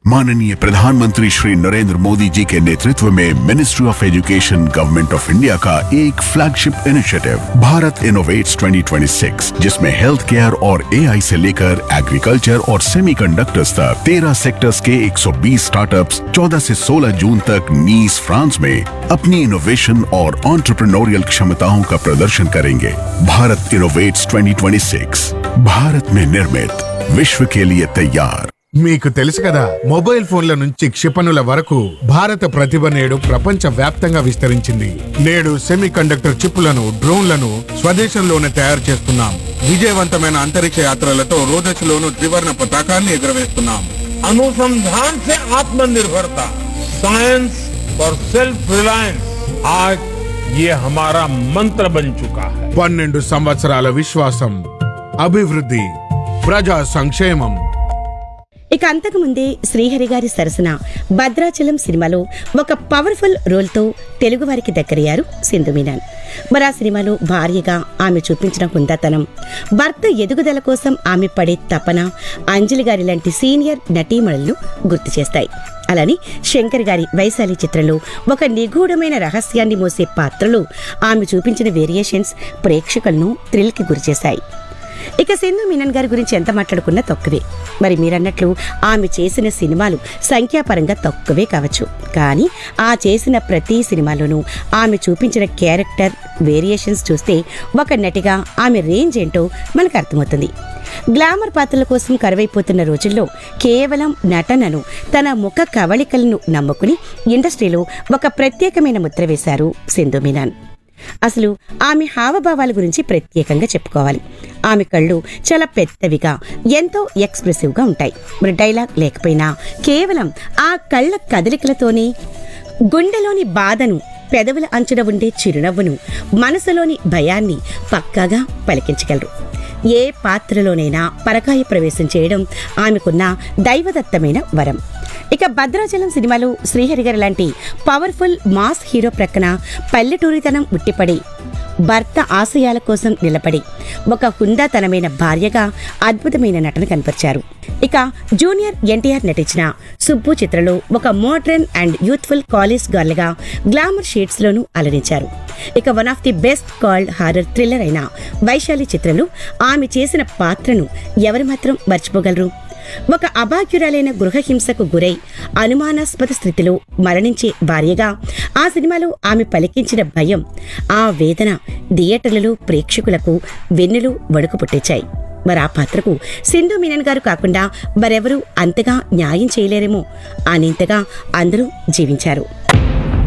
माननीय प्रधानमंत्री श्री नरेंद्र मोदी जी के नेतृत्व में ministry of education government of India का एक फ्लैगशिप इनिशिएटिव भारत इनोवेट्स 2026 जिसमें हेल्थ केयर और एआई से लेकर एग्रीकल्चर और सेमीकंडक्टर्स तक 13 सेक्टर्स के 120 स्टार्टअप्स 14 से 16 जून तक नीस फ्रांस में अपनी इनोवेशन और ऑन्टरप्रनोरियल क्षमताओं का प्रदर्शन करेंगे भारत इनोवेट्स 2026 भारत में निर्मित विश्व के लिए तैयार మీకు తెలుసు కదా మొబైల్ ఫోన్ల నుంచి క్షిపణుల వరకు భారత ప్రతిభ నేడు ప్రపంచ వ్యాప్తంగా విస్తరించింది నేడు సెమీ కండక్టర్ చిప్పులను డ్రోన్లను స్వదేశంలోనే తయారు చేస్తున్నాం విజయవంతమైన అంతరిక్ష యాత్రలతో రోదశలోను త్రివర్ణ పతాకాన్ని ఎగురవేస్తున్నాం अनुसंधान से आत्मनिर्भरता साइंस फॉर सेल्फ रिलायंस आज ये हमारा मंत्र बन चुका है పన్నెండు సంవత్సరాల విశ్వాసం అభివృద్ధి ప్రజా సంక్షేమం ఇక అంతకుముందే శ్రీహరి గారి సరసన భద్రాచలం సినిమాలో ఒక పవర్ఫుల్ రోల్తో తెలుగువారికి దగ్గరయ్యారు సింధు మీనన్ మరి ఆ సినిమాలో భార్యగా ఆమె చూపించిన హుందాతనం భర్త ఎదుగుదల కోసం ఆమె పడే తపన అంజలి గారి లాంటి సీనియర్ నటీమణులను గుర్తు చేస్తాయి అలానే శంకర్ గారి వైశాలి చిత్రంలో ఒక నిగూఢమైన రహస్యాన్ని మోసే పాత్రలో ఆమె చూపించిన వేరియేషన్స్ ప్రేక్షకులను థ్రిల్కి గురిచేశాయి ఇక సింధు మీనన్ గారి గురించి ఎంత మాట్లాడుకున్నా తక్కువే మరి మీరన్నట్లు ఆమె చేసిన సినిమాలు సంఖ్యాపరంగా తక్కువే కావచ్చు కానీ ఆ చేసిన ప్రతి సినిమాలోనూ ఆమె చూపించిన క్యారెక్టర్ వేరియేషన్స్ చూస్తే ఒక నటిగా ఆమె రేంజ్ ఏంటో మనకు అర్థమవుతుంది గ్లామర్ పాత్రల కోసం కరువైపోతున్న రోజుల్లో కేవలం నటనను తన ముఖ కవళికలను నమ్ముకుని ఇండస్ట్రీలో ఒక ప్రత్యేకమైన ముద్ర వేశారు సింధు మీనన్ అసలు ఆమె హావభావాల గురించి ప్రత్యేకంగా చెప్పుకోవాలి ఆమె కళ్ళు చాలా పెద్దవిగా ఎంతో ఎక్స్ప్రెసివ్గా ఉంటాయి మరి డైలాగ్ లేకపోయినా కేవలం ఆ కళ్ళ కదలికలతోనే గుండెలోని బాధను పెదవుల అంచున ఉండే చిరునవ్వును మనసులోని భయాన్ని పక్కాగా పలికించగలరు ఏ పాత్రలోనైనా పరకాయ ప్రవేశం చేయడం ఆమెకున్న దైవదత్తమైన వరం ఇక భద్రాచలం సినిమాలో శ్రీహరి గారి లాంటి పవర్ఫుల్ మాస్ హీరో ప్రక్కన పల్లెటూరితనం ఉట్టిపడి భర్త ఆశయాల కోసం నిలబడి ఒక హుందాతనమైన భార్యగా అద్భుతమైన నటన కనపరిచారు ఇక జూనియర్ ఎన్టీఆర్ నటించిన సుబ్బు చిత్రంలో ఒక మోడ్రన్ అండ్ యూత్ఫుల్ కాలేజ్ గర్ల్గా గ్లామర్ షేడ్స్ లోనూ అలరించారు ఇక one of the best called horror thriller అయిన వైశాలి చిత్రంలో ఆమె చేసిన పాత్రను ఎవరు మాత్రం మర్చిపోగలరు ఒక అభాగ్యురాలైన గృహహింసకు గురై అనుమానాస్పద స్థితిలో మరణించే భార్యగా ఆ సినిమాలో ఆమె పలికించిన భయం ఆ వేదన థియేటర్లలో ప్రేక్షకులకు వెన్నులు వణుకు పుట్టించాయి మరి ఆ పాత్రకు సింధు మీనన్ గారు కాకుండా మరెవరూ అంతగా న్యాయం చేయలేరేమో అనేంతగా అందరూ జీవించారు